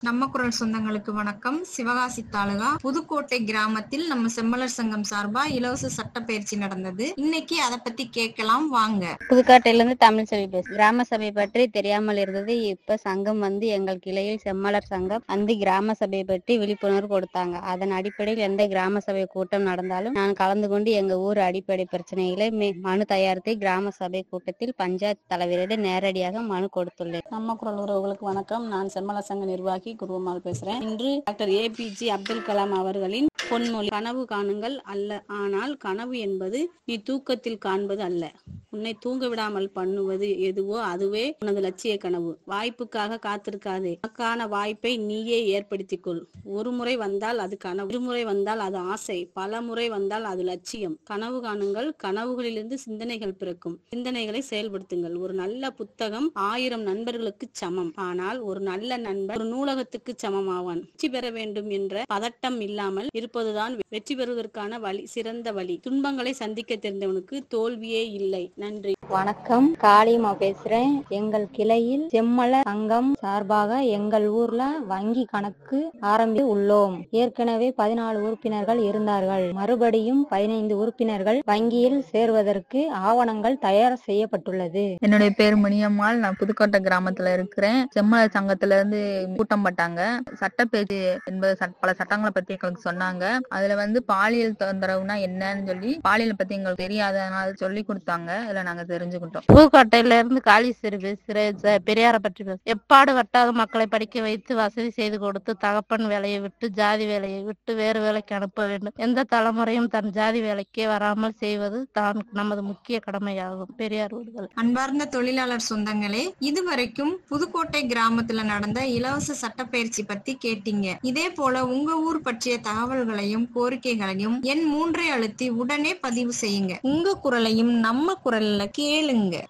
நம்ம குரல் சொந்தங்களுக்கு வணக்கம் சிவகாசி தாலுகா புதுக்கோட்டை கிராமத்தில் நம்ம செம்மலர் சங்கம் சார்பா இலவச சட்ட பயிற்சி நடந்தது இன்னைக்கு அத பத்தி கேட்கலாம் வாங்க புதுக்காட்டையிலிருந்து தமிழ் செல்வி பேசு கிராம சபை பற்றி தெரியாமல் இருந்தது இப்ப சங்கம் வந்து எங்கள் கிளையில் செம்மலர் சங்கம் வந்து கிராம சபை பற்றி விழிப்புணர்வு கொடுத்தாங்க அதன் அடிப்படையில் எந்த கிராம சபை கூட்டம் நடந்தாலும் நான் கலந்து கொண்டு எங்க ஊர் அடிப்படை பிரச்சனைகளை மே- மனு தயாரித்து கிராம சபை கூட்டத்தில் பஞ்சாயத்து தலைவரிடம் நேரடியாக மனு கொடுத்துள்ளேன் நம்ம குரல் உறவுகளுக்கு வணக்கம் நான் செம்மல சங்க நிர்வாகி குருவம்மாள் பேசுறேன் இன்று டாக்டர் ஏபிஜே அப்துல் கலாம் அவர்களின் பொன்மொழி கனவு காணுங்கள் அல்ல ஆனால் கனவு என்பது நீ தூக்கத்தில் காண்பது அல்ல உன்னை தூங்க விடாமல் பண்ணுவது எதுவோ அதுவே உனது லட்சிய கனவு வாய்ப்புக்காக காத்திருக்காதே உனக்கான வாய்ப்பை நீயே ஏற்படுத்திக் கொள் ஒரு முறை வந்தால் அது கனவு இருமுறை வந்தால் அது ஆசை பல முறை வந்தால் அது லட்சியம் கனவு காணுங்கள் கனவுகளிலிருந்து சிந்தனைகள் பிறக்கும் சிந்தனைகளை செயல்படுத்துங்கள் ஒரு நல்ல புத்தகம் ஆயிரம் நண்பர்களுக்கு சமம் ஆனால் ஒரு நல்ல நண்பர் ஒரு நூலகத்துக்கு சமம் ஆவான் வெற்றி பெற வேண்டும் என்ற பதட்டம் இல்லாமல் இருப்பதுதான் வெற்றி பெறுவதற்கான வழி சிறந்த வழி துன்பங்களை சந்திக்க தெரிந்தவனுக்கு தோல்வியே இல்லை நன்றி வணக்கம் காளியம்மா பேசுறேன் எங்கள் கிளையில் செம்மலர் சங்கம் சார்பாக எங்கள் ஊர்ல வங்கி கணக்கு ஆரம்பி உள்ளோம் ஏற்கனவே பதினாலு உறுப்பினர்கள் இருந்தார்கள் மறுபடியும் பதினைந்து உறுப்பினர்கள் வங்கியில் சேர்வதற்கு ஆவணங்கள் தயார் செய்யப்பட்டுள்ளது என்னுடைய பேர் முனியம்மாள் நான் புதுக்கோட்டை கிராமத்துல இருக்கிறேன் செம்மலர் சங்கத்துல இருந்து கூட்டம் பட்டாங்க சட்டப்பேச்சு என்பது சட்- பல சட்டங்களை பத்தி எங்களுக்கு சொன்னாங்க அதுல வந்து பாலியல் தொந்தரவுனா என்னன்னு சொல்லி பாலியல் பத்தி எங்களுக்கு தெரியாதனால சொல்லி கொடுத்தாங்க அதுல நாங்க தெரிஞ்சுக்கிட்டோம் புதுக்கோட்டையில இருந்து காளீஸ்வரி பேசுறேன் ச- பெரியாரை பற்றி பேச எப்பாடு வட்டாத மக்களை படிக்க வைத்து வசதி செய்து கொடுத்து தகப்பன் வேலையை விட்டு ஜாதி வேலையை விட்டு வேறு வேலைக்கு அனுப்ப வேண்டும் எந்த தலைமுறையும் தன் ஜாதி வேலைக்கே வராமல் செய்வது தான் நமது முக்கிய கடமையாகும் பெரியார் விடுதலை அன்பார்ந்த தொழிலாளர் சொந்தங்களே இதுவரைக்கும் புதுக்கோட்டை கிராமத்துல நடந்த இலவச சட்டப்பயிற்சி பத்தி கேட்டீங்க இதே போல உங்க ஊர் பற்றிய தகவல்களையும் கோரிக்கைகளையும் எண் மூன்றை அழுத்தி உடனே பதிவு செய்யுங்க உங்க குரலையும் நம்ம குரல்ல கேளுங்க